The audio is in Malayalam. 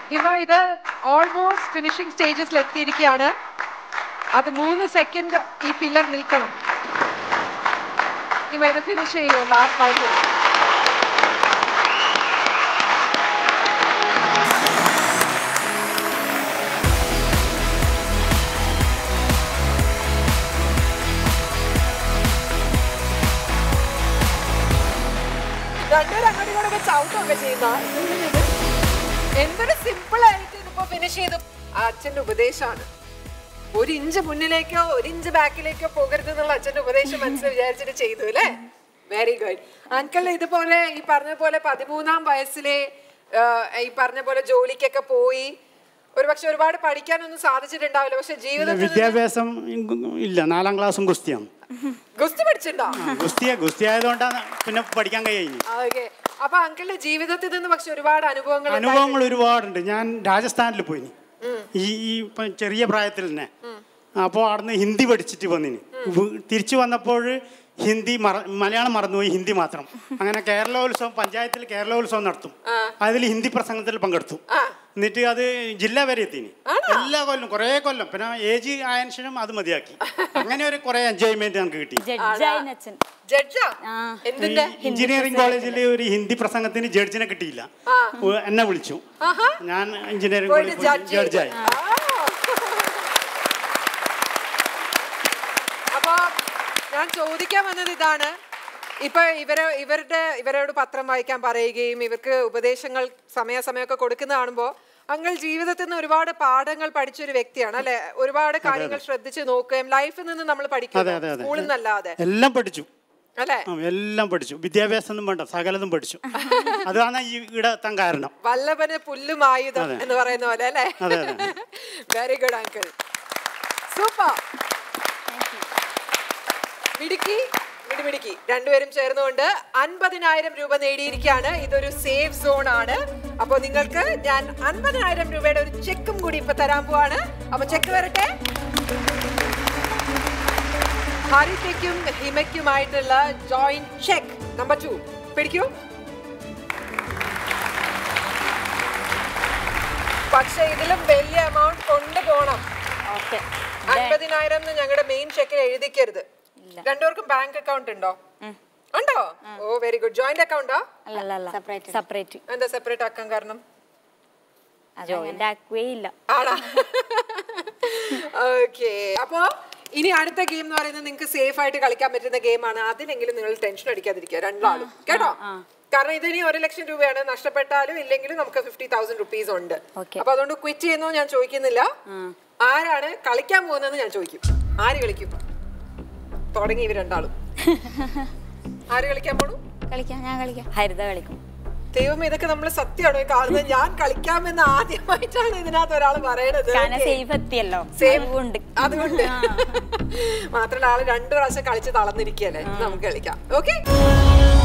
ഹിമ ഇത് ഓൾമോസ്റ്റ് ഫിനിഷിംഗ് സ്റ്റേജസിൽ എത്തിയിരിക്കുകയാണ് അത് മൂന്ന് സെക്കൻഡ് ഈ പില്ലർ നിൽക്കണം ഹിമ ഇത് ഫിനിഷ് ചെയ്യൂ ലാസ്റ്റ് ആയിട്ട് രണ്ടുപേരും അങ്ങോട്ടും ഇങ്ങോട്ടൊക്കെ ചവിട്ടൊക്കെ ചെയ്യുന്ന എന്തൊരു സിമ്പിൾ ആയിട്ട് ഇതിപ്പോ ഫിനിഷ് ചെയ്തു ആ അച്ഛന്റെ ഉപദേശമാണ് ഒരു ഇഞ്ച് മുന്നിലേക്കോ ഒരു ഇഞ്ച് ബാക്കിലേക്കോ പോകരുത് എന്നുള്ള അച്ഛന്റെ ഉപദേശം മനസ്സിൽ വിചാരിച്ചിട്ട് ചെയ്തു അല്ലേ വെരി ഗുഡ് അങ്കിൾ ഇതുപോലെ ഈ പറഞ്ഞ പോലെ പതിമൂന്നാം വയസ്സിലെ ആ, ഈ പറഞ്ഞ പോലെ ജോലിക്കൊക്കെ പോയി ഒരു പക്ഷെ ഒരുപാട് പഠിക്കാനൊന്നും സാധിച്ചിട്ടുണ്ടാവില്ല പക്ഷെ ജീവിതത്തിൽ വിദ്യാഭ്യാസം ഇല്ല നാലാം ക്ലാസ്സും ഗുസ്തിയാണ് ഗുസ്തി പഠിച്ചിട്ടുണ്ടോ ഗുസ്തിയ ഗുസ്തി ആയതുകൊണ്ടാണ് പിന്നെ പഠിക്കാൻ കഴിയുന്നത് ഓക്കെ അപ്പൊ അങ്കിളിന്റെ ജീവിതത്തിൽ നിന്ന് പക്ഷെ ഒരുപാട് അനുഭവങ്ങൾ അനുഭവങ്ങൾ ഒരുപാടുണ്ട് ഞാൻ രാജസ്ഥാനിൽ പോയി ഈ ഈ ഇപ്പം ചെറിയ പ്രായത്തിൽ തന്നെ അപ്പോൾ അവിടുന്ന് ഹിന്ദി പഠിച്ചിട്ട് വന്നിന് വ്- തിരിച്ചു വന്നപ്പോൾ ഹിന്ദി മറ മലയാളം മറന്നുപോയി ഹിന്ദി മാത്രം അങ്ങനെ കേരളോത്സവം പഞ്ചായത്തിൽ കേരളോത്സവം നടത്തും അതിൽ ഹിന്ദി പ്രസംഗത്തിൽ പങ്കെടുത്തു എന്നിട്ട് അത് ജില്ല വരെ എത്തിന് എല്ലാ കൊല്ലം കുറേ കൊല്ലം പിന്നെ ഏജ് ആയതിനു ശേഷം അത് മതിയാക്കി അങ്ങനെ ഒരു കുറേ എൻജോയ്മെന്റ് നമുക്ക് കിട്ടി ജഡ്ജായിന് അച്ഛൻ ജഡ്ജാ ആ. എന്തിന്റെ എഞ്ചിനീയറിംഗ് കോളേജിൽ ഒരു ഹിന്ദി പ്രസംഗത്തിന് ജഡ്ജിനെ കിട്ടിയില്ല ഓ, എന്നെ വിളിച്ചു ആഹാ. ഞാൻ എഞ്ചിനീയറിംഗ് പോയിട്ട് കോളേജിൽ judge ചെയ്തു. ജഡ്ജായി ആ. അപ്പൊ ഞാൻ ചോദിക്കാൻ വന്നത് ഇതാണ് ഇപ്പൊ ഇവരെ ഇവരുടെ ഇവരോട് പത്രം വായിക്കാൻ പറയുകയും ഇവർക്ക് ഉപദേശങ്ങൾ സമയാസമയമൊക്കെ കൊടുക്കുന്ന കാണുമ്പോ അങ്ങൾ ജീവിതത്തിൽ നിന്ന് ഒരുപാട് പാഠങ്ങൾ പഠിച്ച ഒരു വ്യക്തിയാണ് അല്ലെ ഒരുപാട് കാര്യങ്ങൾ ശ്രദ്ധിച്ച് നോക്കുകയും ലൈഫിൽ നിന്ന് നമ്മൾ അതെ പഠിക്കും അതെ അതെ സ്കൂളിൽ നിന്നല്ലാതെ എല്ലാം പഠിച്ചു അല്ലെ ആ, എല്ലാം പഠിച്ചു വിദ്യാഭ്യാസം ഒന്നും വേണ്ട സകലതും പഠിച്ചു അതാണ് ഈ ഇവിടെ എത്താൻ കാരണം വല്ലഭന് പുല്ലും ആയുധം അതെ. എന്ന് പറയുന്ന പോലെ അല്ലേ അതെ, അതെ. വെരി ഗുഡ് അങ്കിൾ സൂപ്പർ മിടുക്കി മിടുമിടുക്കി രണ്ടുപേരും ചേർന്നുകൊണ്ട് അൻപതിനായിരം രൂപ നേടിയിരിക്കുകയാണ് ഇതൊരു സേഫ് സോൺ ആണ് അപ്പോൾ നിങ്ങൾക്ക് ഞാൻ അൻപതിനായിരം രൂപയുടെ ഒരു ചെക്കും കൂടി ഇപ്പൊ തരാൻ പോവാണ് അപ്പൊ ചെക്ക് വരട്ടെ ഹരിതയ്ക്കും ഹിമയ്ക്കുമായിട്ടുള്ള ജോയിന്റ് ചെക്ക് നമ്പർ ടു പിടിക്കൂ പക്ഷെ ഇതിലും വലിയ എമൗണ്ട് കൊണ്ടുപോകണം ഓക്കെ അൻപതിനായിരം ഞങ്ങളുടെ മെയിൻ ചെക്കിൽ എഴുതിക്കരുത് രണ്ടുപേർക്കും ബാങ്ക് അക്കൗണ്ട് ഉണ്ടോ ഉണ്ടോ ഓ വെരി ഗുഡ് ജോയിന്റ് അക്കൗണ്ടോ അല്ല അല്ല സെപ്പറേറ്റ് എന്താ സെപ്പറേറ്റ് ആക്കാൻ കാരണം ജോയിന്റ് ആക്കുകയേ ഇല്ല ആണോ ഓക്കെ അപ്പോ ഇനി അടുത്ത ഗെയിം എന്ന് പറയുന്നത് നിങ്ങൾക്ക് സേഫ് ആയിട്ട് കളിക്കാൻ പറ്റുന്ന ഗെയിമാണ് അതിലെങ്കിലും നിങ്ങൾ ടെൻഷൻ അടിക്കാതിരിക്കുക രണ്ടാളും കേട്ടോ കാരണം ഇതിനി ഒരു ലക്ഷം രൂപയാണ് നഷ്ടപ്പെട്ടാലും ഇല്ലെങ്കിലും നമുക്ക് ഫിഫ്റ്റി തൗസൻഡ് റുപ്പീസ് ഉണ്ട് Okay. അപ്പൊ അതുകൊണ്ട് ക്വിറ്റ് ചെയ്യുന്നോ ഞാൻ ചോദിക്കുന്നില്ല ആരാണ് കളിക്കാൻ പോകുന്നതെന്ന് ഞാൻ ചോദിക്കും ആര് കളിക്കും തുടങ്ങി ഇവർ രണ്ടാളും ആര് കളിക്കാൻ പോണു കളിക്കാം ഞാൻ കളിക്കാം ഹരിത കളിക്കും ദൈവം ഇതൊക്കെ നമ്മൾ സത്യമാണോ ഈ കാണുന്നത് ഞാൻ കളിക്കാമെന്ന് ആദ്യമായിട്ടാണ് ഇതിനകത്ത് ഒരാൾ പറയണത് കാരണം Okay. സേഫ് എത്തിയല്ലോ Same. അതുകൊണ്ട് അതുകൊണ്ട് മാത്രമല്ല ആള് രണ്ടു പ്രാവശ്യം കളിച്ച് തളർന്നിരിക്കുകയല്ലേ നമുക്ക് കളിക്കാം ഓക്കെ